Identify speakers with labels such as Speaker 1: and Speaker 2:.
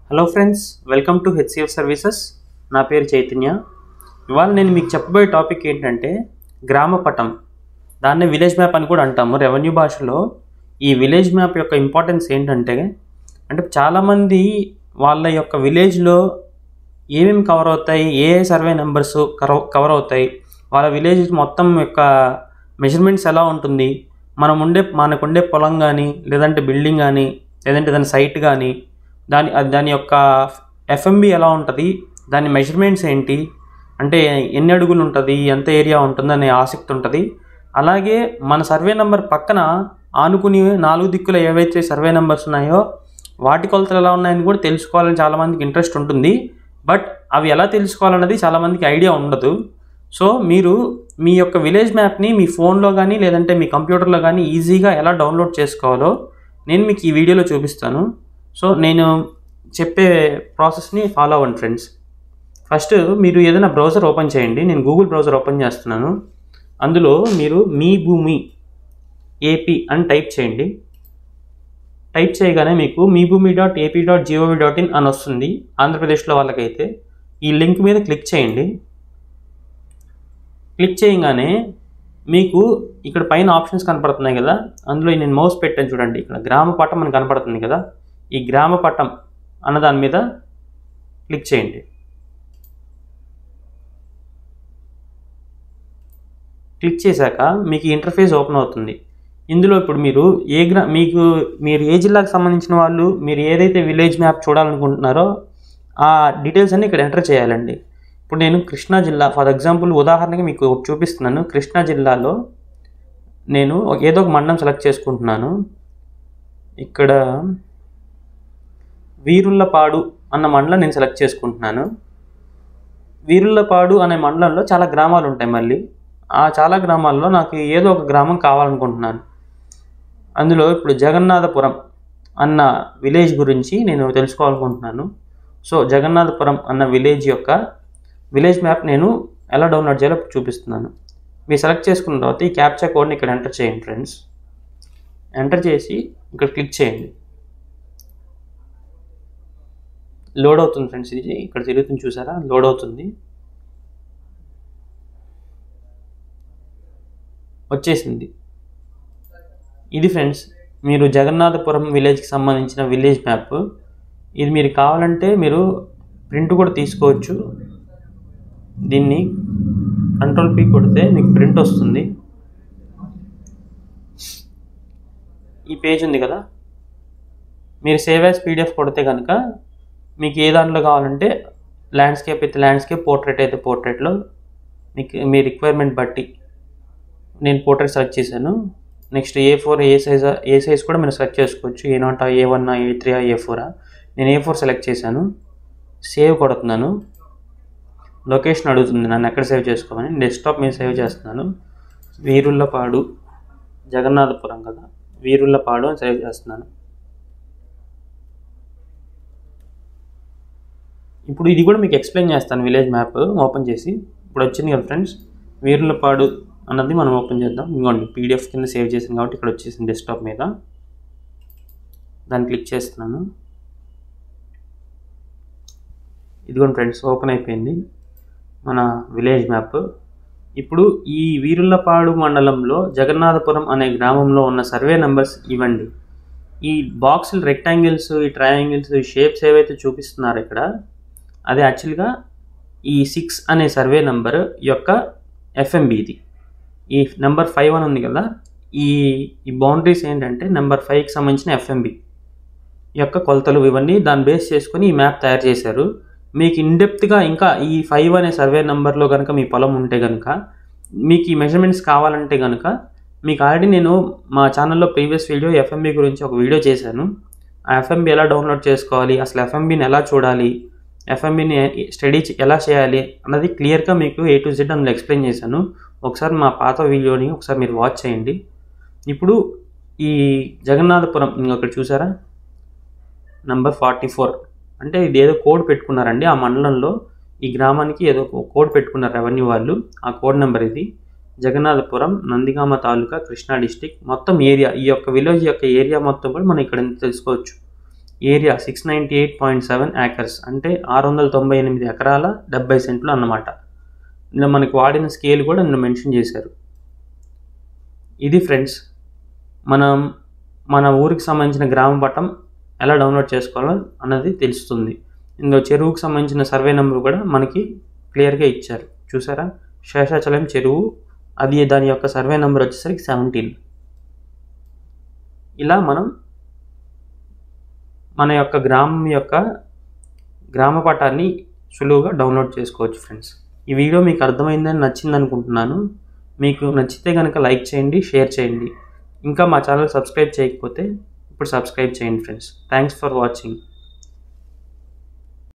Speaker 1: hello friends welcome to HCF services నా పేరు చైతన్య ఇవాళ నేను మీకు చెప్పబోయే టాపిక్ ఏంటంటే గ్రామ పటం దాన్నే విలేజ్ మ్యాప్ అని కూడా అంటాము రెవెన్యూ భాషలో ఈ విలేజ్ మ్యాప్ యొక్క ఇంపార్టెన్స్ ఏంటంటే అంటే చాలామంది వాళ్ళ యొక్క విలేజ్లో ఏమేమి కవర్ అవుతాయి ఏ ఏ సర్వే నెంబర్స్ కవర్ కవర్ అవుతాయి వాళ్ళ విలేజ్ మొత్తం యొక్క మెజర్మెంట్స్ ఎలా ఉంటుంది మనం ఉండే మనకు ఉండే పొలం కానీ లేదంటే బిల్డింగ్ కానీ లేదంటే దాని సైట్ కానీ దాని అది దాని యొక్క ఎఫ్ఎంబి ఎలా ఉంటుంది దాని మెజర్మెంట్స్ ఏంటి అంటే ఎన్ని అడుగులు ఉంటుంది ఎంత ఏరియా ఉంటుంది అనే ఆసక్తి ఉంటుంది అలాగే మన సర్వే నెంబర్ పక్కన ఆనుకుని నాలుగు దిక్కులు ఏవైతే సర్వే నెంబర్స్ ఉన్నాయో వాటి కొలతలు ఎలా ఉన్నాయని కూడా తెలుసుకోవాలని చాలామందికి ఇంట్రెస్ట్ ఉంటుంది బట్ అవి ఎలా తెలుసుకోవాలన్నది చాలామందికి ఐడియా ఉండదు సో మీరు మీ యొక్క విలేజ్ మ్యాప్ని మీ ఫోన్లో కానీ లేదంటే మీ కంప్యూటర్లో కానీ ఈజీగా ఎలా డౌన్లోడ్ చేసుకోవాలో నేను మీకు ఈ వీడియోలో చూపిస్తాను సో నేను చెప్పే ప్రాసెస్ని ఫాలో అవ్వండి ఫ్రెండ్స్ ఫస్ట్ మీరు ఏదైనా బ్రౌజర్ ఓపెన్ చేయండి నేను గూగుల్ బ్రౌజర్ ఓపెన్ చేస్తున్నాను అందులో మీరు మీ భూమి ఏపీ అని టైప్ చేయండి టైప్ చేయగానే మీకు Mee Bhoomi dot AP dot gov dot in అని వస్తుంది ఆంధ్రప్రదేశ్లో వాళ్ళకైతే ఈ లింక్ మీద క్లిక్ చేయండి క్లిక్ చేయగానే మీకు ఇక్కడ పైన ఆప్షన్స్ కనపడుతున్నాయి కదా అందులో నేను మౌస్ పెట్టాను చూడండి ఇక్కడ గ్రామ పటం అని కనపడుతుంది కదా ఈ గ్రామ పటం అన్న దాని మీద క్లిక్ చేయండి క్లిక్ చేశాక మీకు ఇంటర్ఫేస్ ఓపెన్ అవుతుంది ఇందులో ఇప్పుడు మీరు ఏ గ్రా మీకు మీరు ఏ జిల్లాకు సంబంధించిన వాళ్ళు మీరు ఏదైతే విలేజ్ మ్యాప్ చూడాలనుకుంటున్నారో ఆ డీటెయిల్స్ అన్ని ఇక్కడ ఎంటర్ చేయాలండి ఇప్పుడు నేను కృష్ణా జిల్లా ఫర్ ఎగ్జాంపుల్ ఉదాహరణకి మీకు ఒకటి చూపిస్తున్నాను కృష్ణా జిల్లాలో నేను ఏదో ఒక మండలం సెలెక్ట్ చేసుకుంటున్నాను ఇక్కడ వీరుల్లపాడు అన్న మండలం నేను సెలెక్ట్ చేసుకుంటున్నాను వీరుల్లపాడు అనే మండలంలో చాలా గ్రామాలు ఉంటాయి మళ్ళీ ఆ చాలా గ్రామాల్లో నాకు ఏదో ఒక గ్రామం కావాలనుకుంటున్నాను అందులో ఇప్పుడు జగన్నాథపురం అన్న విలేజ్ గురించి నేను తెలుసుకోవాలనుకుంటున్నాను సో జగన్నాథపురం అన్న విలేజ్ యొక్క విలేజ్ మ్యాప్ నేను ఎలా డౌన్లోడ్ చేయాలో చూపిస్తున్నాను మీరు సెలెక్ట్ చేసుకున్న తర్వాత ఈ క్యాప్చా కోడ్ని ఇక్కడ ఎంటర్ చేయండి ఫ్రెండ్స్ ఎంటర్ చేసి ఇక్కడ క్లిక్ చేయండి లోడ్ అవుతుంది ఫ్రెండ్స్ ఇది ఇక్కడ తిరుగుతుంది చూసారా లోడ్ అవుతుంది వచ్చేసింది ఇది ఫ్రెండ్స్ మీరు జగన్నాథపురం విలేజ్కి సంబంధించిన విలేజ్ మ్యాప్ ఇది మీరు కావాలంటే మీరు ప్రింట్ కూడా తీసుకోవచ్చు దీన్ని కంట్రోల్ పీ కొడితే మీకు ప్రింట్ వస్తుంది ఈ పేజ్ ఉంది కదా మీరు సేవ్ యాజ్ పీడిఎఫ్ కొడితే కనుక మీకు ఏ దాంట్లో కావాలంటే ల్యాండ్స్కేప్ అయితే ల్యాండ్స్కేప్ పోర్ట్రేట్ అయితే పోర్ట్రేట్లో మీకు మీ రిక్వైర్మెంట్ బట్టి నేను పోర్ట్రేట్ సెలెక్ట్ చేశాను next A four A size A size కూడా మీరు సెలెక్ట్ చేసుకోవచ్చు A nought A one A three A ఫోరా నేను ఏ ఫోర్ సెలెక్ట్ చేశాను సేవ్ కొడుతున్నాను లొకేషన్ అడుగుతుంది నన్ను ఎక్కడ సేవ్ చేసుకోమని డెస్క్టాప్ మీద సేవ్ చేస్తున్నాను వీరుల్లపాడు జగన్నాథపురం కదా వీరుల్లపాడు అని సేవ్ చేస్తున్నాను ఇప్పుడు ఇది కూడా మీకు ఎక్స్ప్లెయిన్ చేస్తాను విలేజ్ మ్యాప్ ఓపెన్ చేసి ఇప్పుడు వచ్చింది కదా ఫ్రెండ్స్ వీరులపాడు అన్నది మనం ఓపెన్ చేద్దాం ఇంకోండి పీడిఎఫ్ కింద సేవ్ చేసింది కాబట్టి ఇక్కడ వచ్చేసింది డెస్క్టాప్ మీద దాన్ని క్లిక్ చేస్తున్నాను ఇదిగోండి ఫ్రెండ్స్ ఓపెన్ అయిపోయింది మన విలేజ్ మ్యాప్ ఇప్పుడు ఈ వీరులపాడు మండలంలో జగన్నాథపురం అనే గ్రామంలో ఉన్న సర్వే నెంబర్స్ ఇవ్వండి ఈ బాక్సులు రెక్టాంగిల్స్ ఈ ట్రయాంగిల్స్ ఈ షేప్స్ ఏవైతే చూపిస్తున్నారో ఇక్కడ అది యాక్చువల్గా ఈ సిక్స్ అనే సర్వే నెంబర్ యొక్క ఎఫ్ఎంబి ఇది ఈ నెంబర్ ఫైవ్ అని ఉంది కదా ఈ ఈ బౌండరీస్ ఏంటంటే నెంబర్ ఫైవ్కి సంబంధించిన ఎఫ్ఎంబి యొక్క కొలతలు ఇవన్నీ దాన్ని బేస్ చేసుకొని ఈ మ్యాప్ తయారు చేశారు మీకు ఇన్డెప్త్గా ఇంకా ఈ ఫైవ్ అనే సర్వే నెంబర్లో కనుక మీ పొలం ఉంటే కనుక మీకు ఈ మెజర్మెంట్స్ కావాలంటే కనుక మీకు ఆల్రెడీ నేను మా ఛానల్లో ప్రీవియస్ వీడియో ఎఫ్ఎంబి గురించి ఒక వీడియో చేశాను ఆ ఎఫ్ఎంబి ఎలా డౌన్లోడ్ చేసుకోవాలి అసలు ఎఫ్ఎంబిని ఎలా చూడాలి ఎఫ్ఎంబిని స్టడీ ఎలా చేయాలి అన్నది క్లియర్గా మీకు ఏ టు జెడ్ అందులో ఎక్స్ప్లెయిన్ చేశాను ఒకసారి మా పాత వీడియోని ఒకసారి మీరు వాచ్ చేయండి ఇప్పుడు ఈ జగన్నాథపురం ఇంకొకటి చూసారా నంబర్ ఫార్టీ ఫోర్ అంటే ఇది ఏదో కోడ్ పెట్టుకున్నారండి ఆ మండలంలో ఈ గ్రామానికి ఏదో కోడ్ పెట్టుకున్నారు రెవెన్యూ వాళ్ళు ఆ కోడ్ నెంబర్ ఇది జగన్నాథపురం నందిగామ తాలూకా కృష్ణా డిస్టిక్ మొత్తం ఏరియా ఈ యొక్క విలేజ్ యొక్క ఏరియా మొత్తం కూడా మనం ఇక్కడ తెలుసుకోవచ్చు area six ninety eight point seven acres అంటే ఆరు వందల తొంభై ఎనిమిది ఎకరాల డెబ్బై సెంట్లు అన్నమాట ఇందులో మనకి వాడిన స్కేల్ కూడా నిన్న మెన్షన్ చేశారు ఇది ఫ్రెండ్స్ మనం మన ఊరికి సంబంధించిన గ్రామ పటం ఎలా డౌన్లోడ్ చేసుకోవాలో అన్నది తెలుస్తుంది ఇందులో చెరువుకు సంబంధించిన సర్వే నెంబర్ కూడా మనకి క్లియర్గా ఇచ్చారు చూసారా శేషాచలం చెరువు అది దాని యొక్క సర్వే నెంబర్ వచ్చేసరికి సెవెంటీన్ ఇలా మనం మన యొక్క గ్రామం యొక్క గ్రామ పటాన్ని సులువుగా డౌన్లోడ్ చేసుకోవచ్చు ఫ్రెండ్స్ ఈ వీడియో మీకు అర్థమైందని నచ్చింది అనుకుంటున్నాను మీకు నచ్చితే కనుక లైక్ చేయండి షేర్ చేయండి ఇంకా మా ఛానల్ సబ్స్క్రైబ్ చేయకపోతే ఇప్పుడు సబ్స్క్రైబ్ చేయండి ఫ్రెండ్స్ థ్యాంక్స్ ఫర్ వాచింగ్